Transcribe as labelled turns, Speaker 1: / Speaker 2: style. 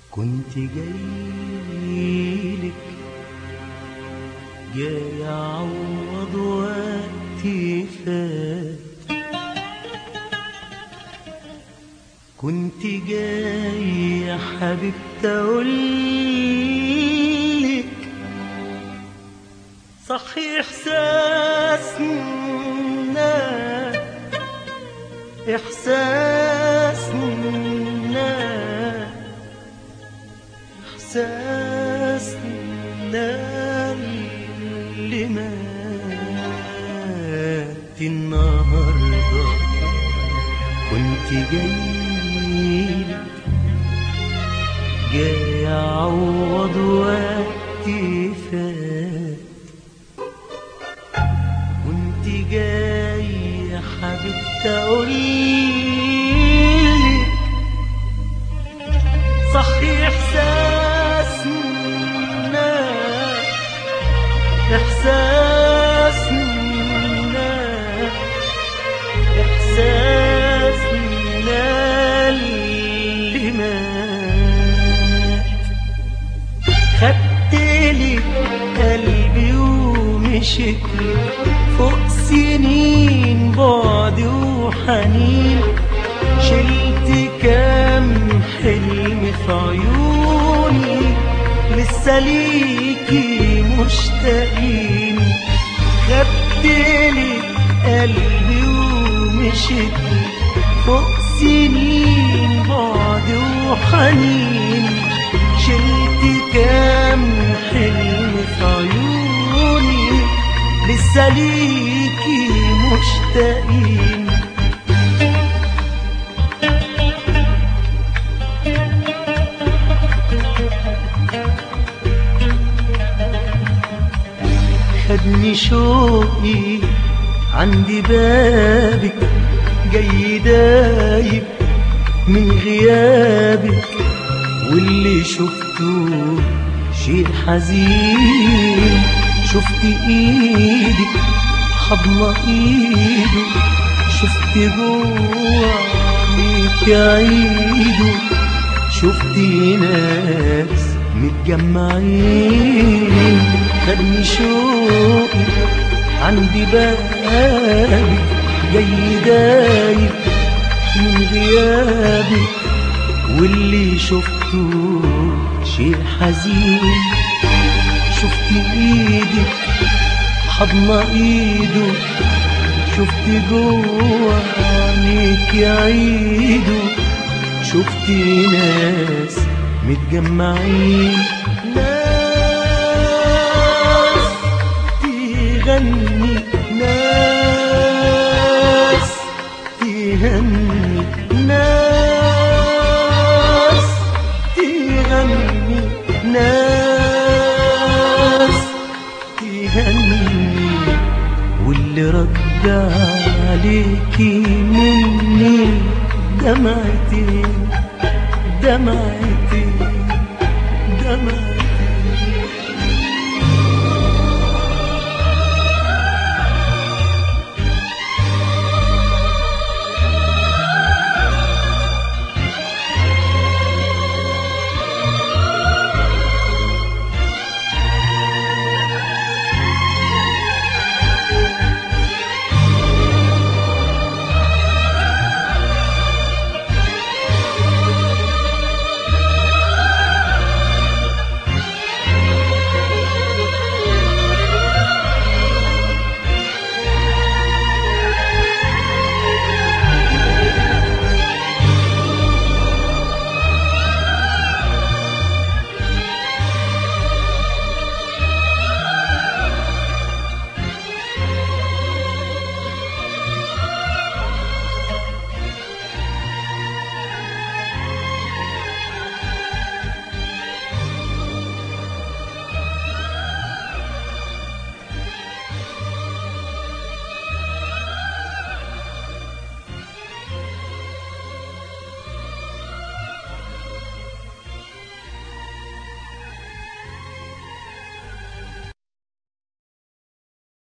Speaker 1: كنت جايلك جاي اعوض وقتي فات كنت جاي يا حبيبتي اقولك صحيح احساسنا احساسنا احساسنا اللي مات النهارده كنت جاي جاي اعوض وقتي فات كنت جاي يا حبيبتي اقولك صحيح احساسنا احساسنا احساسنا اللي مات خدتلي قلبي ومشيت فوق سنين بعد وحنين شلت كام حلم في عيوني لسه ليكي مشتاقين خدتلي قلبي ومشيت فوق سنين بعد وحنين شلت كام حلم في عيوني لسه ليكي مشتاقين خدني شوقي عندي بابك جاي دايب من غيابك واللي شفته شيء حزين شفت ايدك حضن ايده شفت جوه عينيك عيده شفت ناس متجمعين خدني شوقي عندي بابك جاي دايب من غيابك واللي شفته شيء حزين شفت ايدك حضن ايده شفت جوه عينيك عيده شفت ناس متجمعين ناس تغني ناس تهني ناس تغني ناس تهني واللي رد عليكي مني دمعتين دمعتين